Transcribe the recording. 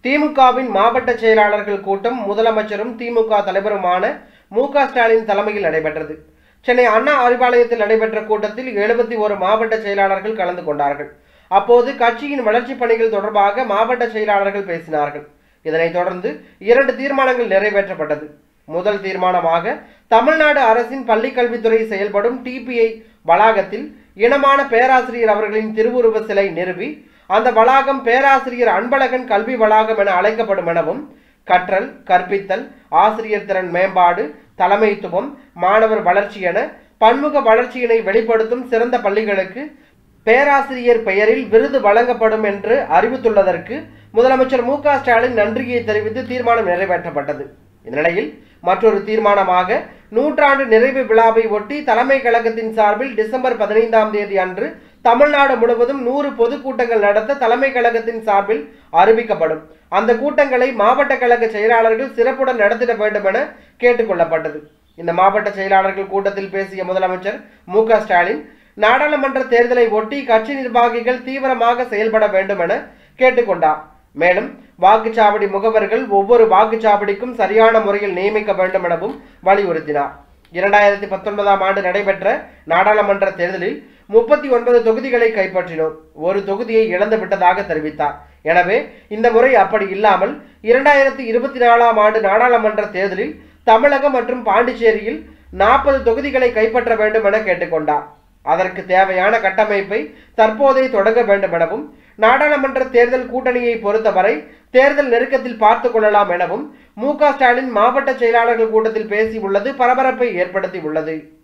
திமுகவின் மாவட்ட செயலாளர்கள் கூட்டம் முதலமைச்சரும் திமுக தலைவருமான மு க ஸ்டாலின் தலைமையில் நடைபெற்றது சென்னை அண்ணா அறிவாலயத்தில் நடைபெற்ற கூட்டத்தில் எழுபத்தி ஒரு மாவட்ட செயலாளர்கள் கலந்து கொண்டார்கள் அப்போது கட்சியின் வளர்ச்சிப் பணிகள் தொடர்பாக மாவட்ட செயலாளர்கள் பேசினார்கள் இதனைத் தொடர்ந்து இரண்டு தீர்மானங்கள் நிறைவேற்றப்பட்டது முதல் தீர்மானமாக தமிழ்நாடு அரசின் பள்ளிக்கல்வித்துறை செயல்படும் டிபிஐ வளாகத்தில் இனமான பேராசிரியர் அவர்களின் திருவுருவ சிலை நிறுவி அந்த வளாகம் பேராசிரியர் அன்பழகன் கல்வி வளாகம் என அழைக்கப்படும் எனவும் கற்றல் கற்பித்தல் ஆசிரியர் திறன் மேம்பாடு தலைமைத்துவம் மாணவர் வளர்ச்சி என பன்முக வளர்ச்சியினை வெளிப்படுத்தும் சிறந்த பள்ளிகளுக்கு பேராசிரியர் பெயரில் விருது வழங்கப்படும் என்று அறிவித்துள்ளதற்கு முதலமைச்சர் மு க ஸ்டாலின் நன்றியை தெரிவித்து தீர்மானம் நிறைவேற்றப்பட்டது இந்த நிலையில் மற்றொரு தீர்மானமாக நூற்றாண்டு நிறைவு விழாவை ஒட்டி தலைமை கழகத்தின் சார்பில் டிசம்பர் பதினைந்தாம் தேதி அன்று தமிழ்நாடு முழுவதும் நூறு பொதுக்கூட்டங்கள் நடத்த தலைமை கழகத்தின் சார்பில் அறிவிக்கப்படும் அந்த கூட்டங்களை மாவட்ட கழக செயலாளர்கள் சிறப்புடன் நடத்திட வேண்டும் என கேட்டுக்கொள்ளப்பட்டது இந்த மாவட்ட செயலாளர்கள் கூட்டத்தில் பேசிய முதலமைச்சர் மு க ஸ்டாலின் நாடாளுமன்ற தேர்தலை ஒட்டி கட்சி நிர்வாகிகள் தீவிரமாக செயல்பட வேண்டும் என கேட்டுக்கொண்டார் மேலும் வாக்குச்சாவடி முகவர்கள் ஒவ்வொரு வாக்குச்சாவடிக்கும் சரியான முறையில் நியமிக்க வேண்டும் எனவும் வலியுறுத்தினார் இரண்டாயிரத்தி பத்தொன்பதாம் ஆண்டு நடைபெற்ற நாடாளுமன்ற தேர்தலில் முப்பத்தி ஒன்பது தொகுதிகளை கைப்பற்றினோம் ஒரு தொகுதியை இழந்து விட்டதாக தெரிவித்தார் எனவே இந்த முறை அப்படி இல்லாமல் இரண்டாயிரத்தி இருபத்தி நாலாம் ஆண்டு நாடாளுமன்ற தேர்தலில் தமிழகம் மற்றும் பாண்டிச்சேரியில் நாற்பது தொகுதிகளை கைப்பற்ற வேண்டும் என கேட்டுக்கொண்டார் அதற்கு தேவையான கட்டமைப்பை தற்போதே தொடங்க வேண்டும் எனவும் நாடாளுமன்ற தேர்தல் கூட்டணியை பொறுத்தவரை தேர்தல் நெருக்கத்தில் பார்த்து கொள்ளலாம் எனவும் மு க ஸ்டாலின் மாவட்ட செயலாளர்கள் கூட்டத்தில் பேசியுள்ளது பரபரப்பை ஏற்படுத்தி உள்ளது